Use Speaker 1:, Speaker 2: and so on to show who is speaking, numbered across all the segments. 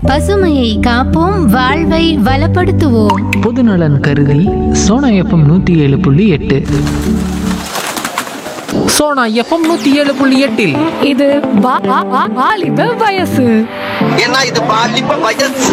Speaker 1: பசுமையை காப்போம் வாழ்வை வளப்படுத்துவோம்
Speaker 2: பொதுநலன் கருதி சோனா எஃப்எம் நூற்றி ஏழு புள்ளி எட்டு சோனா எஃப்எம் நூற்றி ஏழு புள்ளி எட்டில்
Speaker 3: இது வா- வா- வா- வாலிப வயசு
Speaker 4: ஏன்னா இது பாலிப்ப வயசு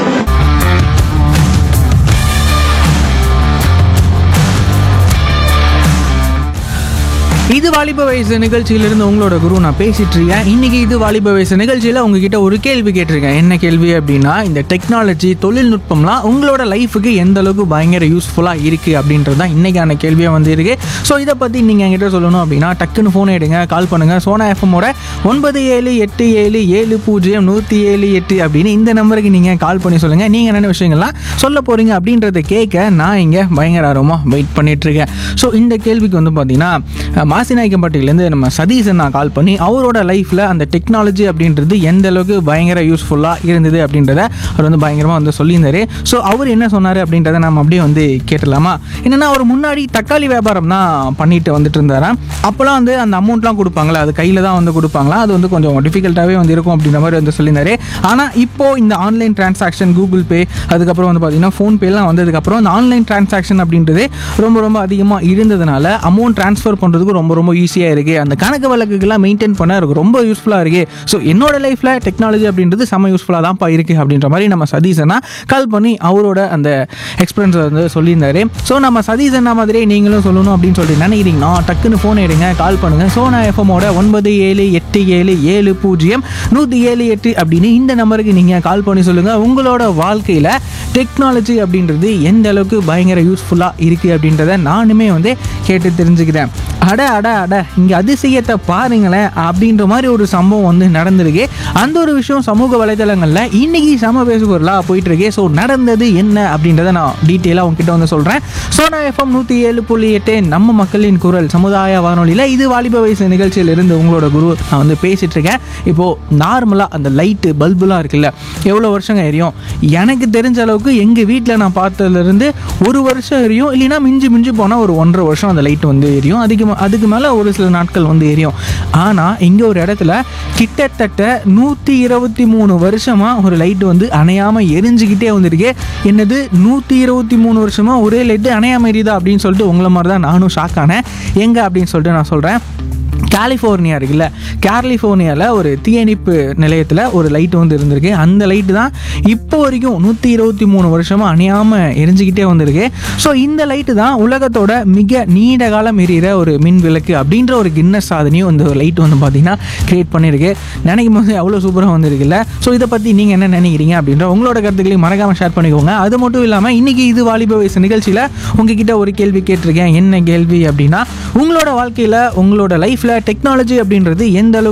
Speaker 5: இது வாலிப வயசு நிகழ்ச்சியிலிருந்து உங்களோட குரு நான் பேசிட்டு இருக்கேன் இன்னைக்கு இது வாலிப வயசு நிகழ்ச்சியில் உங்ககிட்ட ஒரு கேள்வி கேட்டிருக்கேன் என்ன கேள்வி அப்படின்னா இந்த டெக்னாலஜி தொழில்நுட்பம்லாம் உங்களோட லைஃபுக்கு எந்த அளவுக்கு பயங்கர யூஸ்ஃபுல்லாக இருக்குது அப்படின்றது தான் இன்னைக்கான கேள்வியாக வந்து இருக்கு ஸோ இதை பற்றி நீங்கள் என்கிட்ட சொல்லணும் அப்படின்னா டக்குன்னு ஃபோன் எடுங்க கால் பண்ணுங்கள் சோனா எஃப்எம்மோட ஒன்பது ஏழு எட்டு ஏழு ஏழு பூஜ்ஜியம் நூற்றி ஏழு எட்டு அப்படின்னு இந்த நம்பருக்கு நீங்கள் கால் பண்ணி சொல்லுங்கள் நீங்கள் என்னென்ன விஷயங்கள்லாம் சொல்ல போகிறீங்க அப்படின்றத கேட்க நான் இங்கே பயங்கர ஆர்வமாக வெயிட் பண்ணிட்டு இருக்கேன் ஸோ இந்த கேள்விக்கு வந்து பார்த்தீங்கன்னா அஹ், மாசிநாயக்கம்பட்டியிலேருந்து நம்ம சதீஷன் நான் கால் பண்ணி அவரோட லைஃப்பில் அந்த டெக்னாலஜி அப்படின்றது எந்த அளவுக்கு பயங்கர யூஸ்ஃபுல்லாக இருந்தது அப்படின்றத அவர் வந்து பயங்கரமாக வந்து சொல்லியிருந்தாரு ஸோ அவர் என்ன சொன்னார் அப்படின்றத நம்ம அப்படியே வந்து கேட்டலாமா என்னென்னா அவர் முன்னாடி தக்காளி வியாபாரம் தான் பண்ணிட்டு வந்துட்டு இருந்தாராம் அப்போலாம் வந்து அந்த அமௌண்ட்லாம் கொடுப்பாங்களா அது கையில் தான் வந்து கொடுப்பாங்களா அது வந்து கொஞ்சம் டிஃபிகல்ட்டாகவே வந்து இருக்கும் அப்படின்ற மாதிரி வந்து சொல்லியிருந்தாரு ஆனால் இப்போ இந்த ஆன்லைன் டிரான்சாக்ஷன் கூகுள் பே அதுக்கப்புறம் வந்து பார்த்தீங்கன்னா ஃபோன்பேலாம் வந்ததுக்கப்புறம் இந்த ஆன்லைன் டிரான்சாக்ஷன் அப்படின்றது ரொம்ப ரொம்ப அதிகமாக இருந்ததுனால அமௌண்ட் ட்ரான்ஸ்ஃபர் பண்ணுறதுக்கு ரொம்ப ரொம்ப ஈஸியாக இருக்குது அந்த கணக்கு வழக்குகள்லாம் மெயின்டைன் பண்ண எனக்கு ரொம்ப யூஸ்ஃபுல்லாக இருக்குது ஸோ என்னோட லைஃப்பில் டெக்னாலஜி அப்படின்றது செம்ம யூஸ்ஃபுல்லாக தான்ப்பா இருக்குது அப்படின்ற மாதிரி நம்ம சதீஷனா கால் பண்ணி அவரோட அந்த எக்ஸ்பீரியன்ஸை வந்து சொல்லியிருந்தாரு ஸோ நம்ம சதீஷனா மாதிரியே நீங்களும் சொல்லணும் அப்படின்னு சொல்லிட்டு நினைக்கிறீங்கன்னா டக்குன்னு ஃபோன் எடுங்க கால் பண்ணுங்கள் சோனா எஃப்எம்மோட ஒன்பது ஏழு எட்டு ஏழு ஏழு பூஜ்ஜியம் நூற்றி ஏழு எட்டு அப்படின்னு இந்த நம்பருக்கு நீங்கள் கால் பண்ணி சொல்லுங்கள் உங்களோட வாழ்க்கையில் டெக்னாலஜி அப்படின்றது எந்த அளவுக்கு பயங்கர யூஸ்ஃபுல்லாக இருக்குது அப்படின்றத நானுமே வந்து கேட்டு தெரிஞ்சுக்கிறேன் அட அட அட இங்கே அதிசயத்தை பாருங்களேன் அப்படின்ற மாதிரி ஒரு சம்பவம் வந்து நடந்திருக்கு அந்த ஒரு விஷயம் சமூக வலைதளங்களில் இன்னைக்கு சம பேசுபொருளாக போயிட்டு இருக்கு ஸோ நடந்தது என்ன அப்படின்றத நான் டீட்டெயிலாக உங்ககிட்ட வந்து சொல்கிறேன் சோனா எஃப்எம் நூற்றி ஏழு புள்ளி எட்டு நம்ம மக்களின் குரல் சமுதாய வானொலியில் இது வாலிப வயசு நிகழ்ச்சியிலிருந்து உங்களோட குரு நான் வந்து பேசிட்டு இருக்கேன் இப்போது நார்மலாக அந்த லைட்டு பல்புலாம் இருக்குல்ல எவ்வளோ வருஷங்க எரியும் எனக்கு தெரிஞ்ச அளவுக்கு எங்கள் வீட்டில் நான் பார்த்ததுலேருந்து ஒரு வருஷம் எரியும் இல்லைன்னா மிஞ்சி மிஞ்சி போனால் ஒரு ஒன்றரை வருஷம் அந்த லைட் வந்து எரியும் அதிகமாக அதுக்கு மேலே ஒரு சில நாட்கள் வந்து எரியும் ஆனால் இங்கே ஒரு இடத்துல கிட்டத்தட்ட நூற்றி இருபத்தி மூணு வருஷமாக ஒரு லைட்டு வந்து அணையாமல் எரிஞ்சுக்கிட்டே வந்திருக்கு என்னது நூற்றி இருபத்தி மூணு வருஷமாக ஒரே லைட்டு அணையாமல் எரியுதா அப்படின்னு சொல்லிட்டு உங்களை மாதிரி தான் நானும் ஷாக் ஆனேன் எங்கே அப்படின்னு சொல்லிட்டு நான் சொல்கிறேன் கலிஃபோர்னியா இருக்குல்ல கலிஃபோர்னியாவில் ஒரு தீயணைப்பு நிலையத்தில் ஒரு லைட் வந்து இருந்திருக்கு அந்த லைட்டு தான் இப்போ வரைக்கும் நூற்றி இருபத்தி மூணு வருஷமாக அணியாமல் எரிஞ்சுக்கிட்டே வந்திருக்கு ஸோ இந்த லைட்டு தான் உலகத்தோட மிக நீண்ட காலம் எரியிற ஒரு மின் விளக்கு அப்படின்ற ஒரு கின்னஸ் சாதனையும் இந்த லைட் வந்து பார்த்தீங்கன்னா கிரியேட் பண்ணியிருக்கு நினைக்கும் போது அவ்வளோ சூப்பராக வந்திருக்குல்ல ஸோ இதை பற்றி நீங்கள் என்ன நினைக்கிறீங்க அப்படின்ற உங்களோட கருத்துக்களையும் மறக்காமல் ஷேர் பண்ணிக்கோங்க அது மட்டும் இல்லாமல் இன்றைக்கி இது வாலிப வயசு நிகழ்ச்சியில் உங்ககிட்ட ஒரு கேள்வி கேட்டிருக்கேன் என்ன கேள்வி அப்படின்னா உங்களோட வாழ்க்கையில் உங்களோட லைஃப்பில் டெக்னாலஜி அப்படின்றது எந்த அளவுக்கு